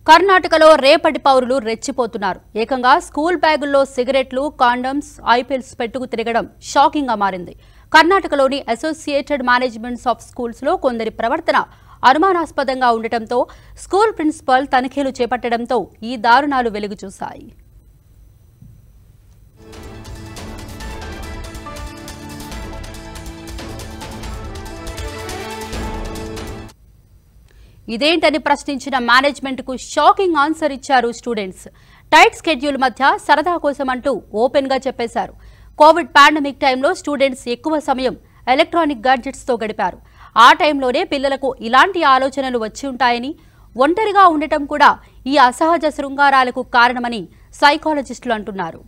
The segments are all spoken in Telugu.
కర్ణాటకలో రేపటి పౌరులు రెచ్చిపోతున్నారు ఏకంగా స్కూల్ బ్యాగుల్లో సిగరెట్లు కాండమ్స్ ఐపిల్స్ పెట్టుకు తిరగడం షాకింగ్ గా మారింది కర్ణాటకలోని అసోసియేటెడ్ మేనేజ్మెంట్స్ ఆఫ్ స్కూల్స్ లో కొందరి ప్రవర్తన అనుమానాస్పదంగా ఉండటంతో స్కూల్ ప్రిన్సిపల్ తనిఖీలు చేపట్టడంతో ఈ దారుణాలు వెలుగు చూశాయి ఇదేంటని ప్రశ్నించిన మేనేజ్మెంట్ కు షాకింగ్ ఆన్సర్ ఇచ్చారు స్టూడెంట్స్ టైట్ స్కెడ్యూల్ మధ్య సరదా కోసం అంటూ ఓపెన్ గా చెప్పేశారు కోవిడ్ పాండమిక్ టైంలో స్టూడెంట్స్ ఎక్కువ సమయం ఎలక్ట్రానిక్ గాడ్జెట్స్ తో గడిపారు ఆ టైంలోనే పిల్లలకు ఇలాంటి ఆలోచనలు వచ్చి ఉంటాయని ఒంటరిగా ఉండటం కూడా ఈ అసహజ శృంగారాలకు కారణమని సైకాలజిస్టులు అంటున్నారు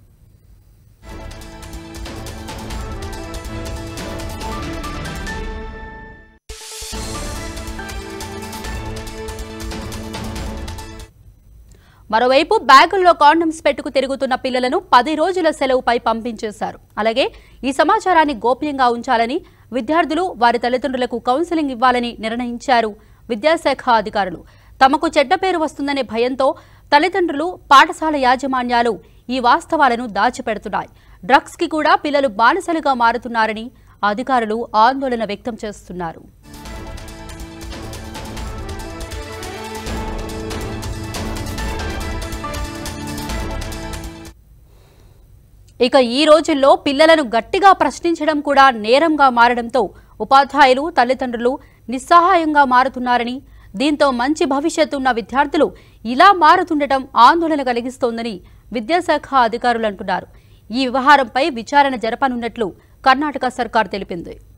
మరోవైపు బ్యాగుల్లో కాండమ్స్ పెట్టుకు తిరుగుతున్న పిల్లలను పది రోజుల సెలవుపై పంపించేశారు అలాగే ఈ సమాచారాన్ని గోప్యంగా ఉంచాలని విద్యార్థులు వారి తల్లిదండ్రులకు కౌన్సిలింగ్ ఇవ్వాలని నిర్ణయించారు విద్యాశాఖ అధికారులు తమకు చెడ్డ పేరు వస్తుందనే భయంతో తల్లిదండ్రులు పాఠశాల యాజమాన్యాలు ఈ వాస్తవాలను దాచిపెడుతున్నాయి డ్రగ్స్ కి కూడా పిల్లలు బానిసలుగా మారుతున్నారని అధికారులు ఆందోళన వ్యక్తం చేస్తున్నారు ఇక ఈ రోజుల్లో పిల్లలను గట్టిగా ప్రశ్నించడం కూడా నేరంగా మారడంతో ఉపాధ్యాయులు తల్లిదండ్రులు నిస్సహాయంగా మారుతున్నారని దీంతో మంచి భవిష్యత్తు ఉన్న విద్యార్థులు ఇలా మారుతుండటం ఆందోళన కలిగిస్తోందని విద్యాశాఖ అధికారులు అంటున్నారు ఈ వ్యవహారంపై విచారణ జరపనున్నట్లు కర్ణాటక సర్కార్ తెలిపింది